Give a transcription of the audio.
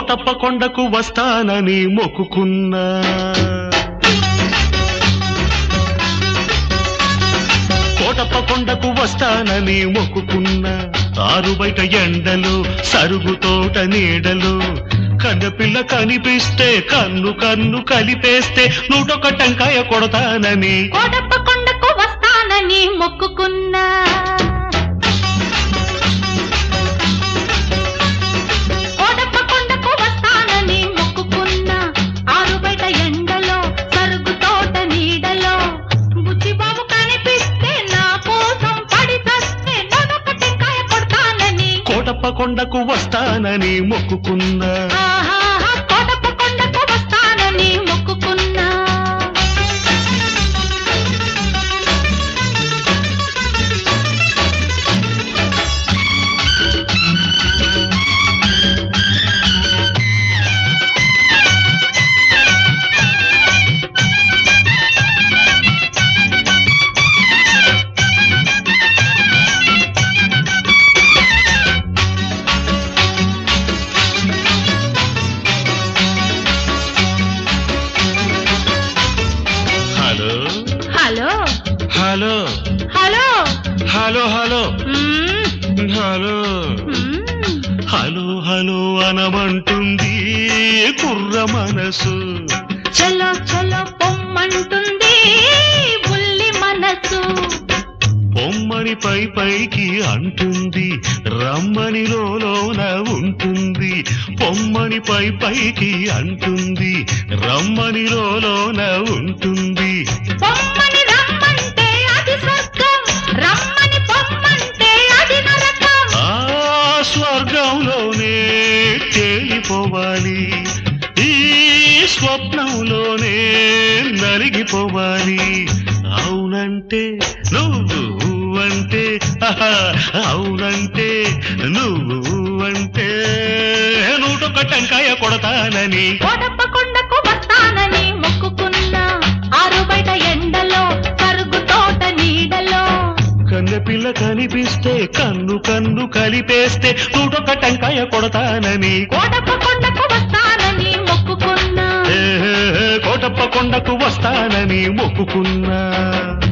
కోటప్ప కొండకు వస్తానని మొక్కుకున్నా కోటప్ప కొండకు వస్తానని మొక్కుకున్నా ఆరు బయట ఎండలు సరుగు తోట నీడలు కన్నపిల్ల కనిపిస్తే కన్ను కన్ను కలిపేస్తే నూటొక్క టెంకాయ కొడతానని కోటప్ప కొండకు వస్తానని మొక్కుకున్నా కోటప్ప కొండకు వస్తానని మొక్కుకున్నా ఆరు బయట ఎండలో సరుగు తోట నీడలో బుచ్చిబాబు కనిపిస్తే నా కోసం పడి చస్తే నొదొక టెంకాయ కొడతానని కోటప్ప కొండకు వస్తానని మొక్కుకున్నా ఆహాహా, కోటప్ప కొండకు వస్తానని మొక్కుకున్నా hello hello hello hello hello hello hmm, hello hmm. Hello hello అనమంటుంది కుర్ర మనసు చలో చలో పొమ్మంటుంది బుల్లి మనసు బొమ్మని పై పైకి అంటుంది రమ్మని లోన ఉంటుంది బొమ్మని పై పైకి అంటుంది రమ్మని లోన ఉంటుంది పొమ్మని రమ్మంటే అది స్వర్గం రమ్మని పొమ్మంటే అది నరకం ఆ స్వర్గంలోనే తేలిపోవాలి ఈ స్వప్నంలోనే నలిగిపోవాలి అవునంటే నువ్వు అంటే ఆహా, అవునంటే నువ్వు అంటే నూటొక్క టెంకాయ కొడతానని కోటప్ప కొండకు వస్తానని మొక్కుకున్నా ఆరు బయట ఎండలో సరుగు తోట నీడలో కన్నెపిల్ల కనిపిస్తే కన్ను కన్ను కలిపేస్తే నూటొక్క టెంకాయ కొడతానని కోటప్ప కొండకు వస్తానని మొక్కుకున్నా ఏ, కోటప్ప కొండకు వస్తానని మొక్కుకున్నా